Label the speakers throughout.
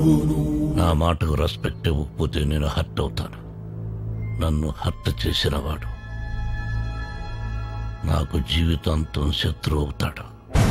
Speaker 1: నా మాటకు రెస్పెక్ట్ ఇవ్వకపోతే నేను హర్ట్ అవుతాను నన్ను హర్ట్ చేసిన వాడు నాకు జీవితాంతం శత్రువు అవుతాడు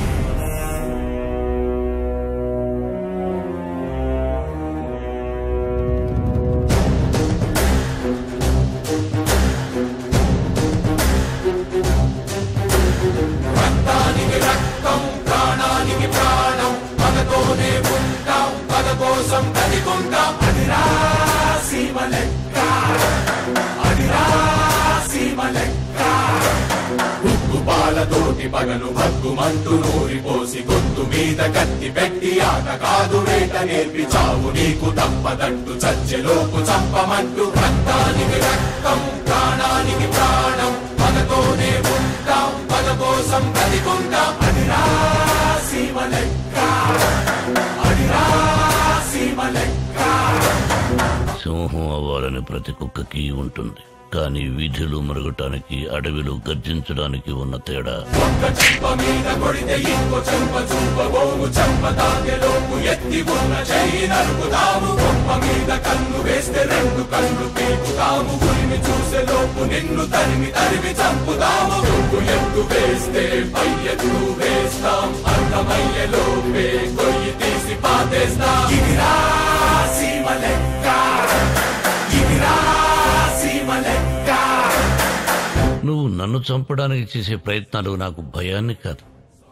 Speaker 2: పాలతోటి పగలు భగ్గుమంటూ నూరిపోసి గొంతు మీద కత్తి పెట్టి ఆట కాదు వేట నేర్పి చావు నీకు తప్పదంటూ చచ్చెలోపు చంపమంటూ రక్తానికి రక్తం ప్రాణానికి ప్రాణం పగతోనే ఉంటాం పగ కోసం బతికుంటాం అదిరా సీమ లెక్క అదిరా సీమ లెక్క
Speaker 1: సింహం అవ్వాలని ప్రతి కుక్కకి ఉంటుంది కానీ వీధిలో మరగటానికి అడవిలో గర్జించడానికి ఉన్న తేడా
Speaker 2: ఒక్క చెంప మీద కొడితే ఇంకో చెంప చూపబోము చెంప తాగెలోపు ఎత్తి ఉన్న చెయ్యి నరుకుతాము బొమ్మ మీద కన్ను వేస్తే రెండు కళ్ళు పీకుతాము గురిని చూసే లోపు నిన్ను తరిమి తరిమి చంపుతాము నువ్వు ఎత్తు వేస్తే పై ఎత్తు వేస్తాం అర్థమయ్యే లోపే కొయ్యి తీసి పాతేస్తాం ఇదిరా సీమ లెక్క ఇదిరా సీమ లెక్క
Speaker 1: నువ్వు నన్ను చంపడానికి చేసే ప్రయత్నాలు నాకు భయాన్ని కాదు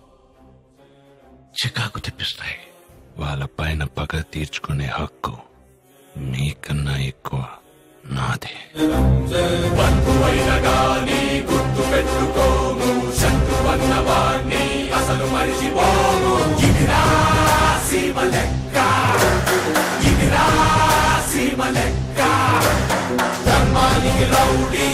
Speaker 1: చికాకు తెప్పిస్తాయి
Speaker 3: వాళ్ళ పైన పగ తీర్చుకునే హక్కు నీకన్నా ఎక్కువ నాదే
Speaker 2: బంధువైన గాని గుర్తు పెట్టుకోము శత్రువన్న వాణ్ణి అసలు మరిచిపోము ఇదిరా సీమ లెక్క ఇదిరా సీమ లెక్క ధర్మానికి రౌడీ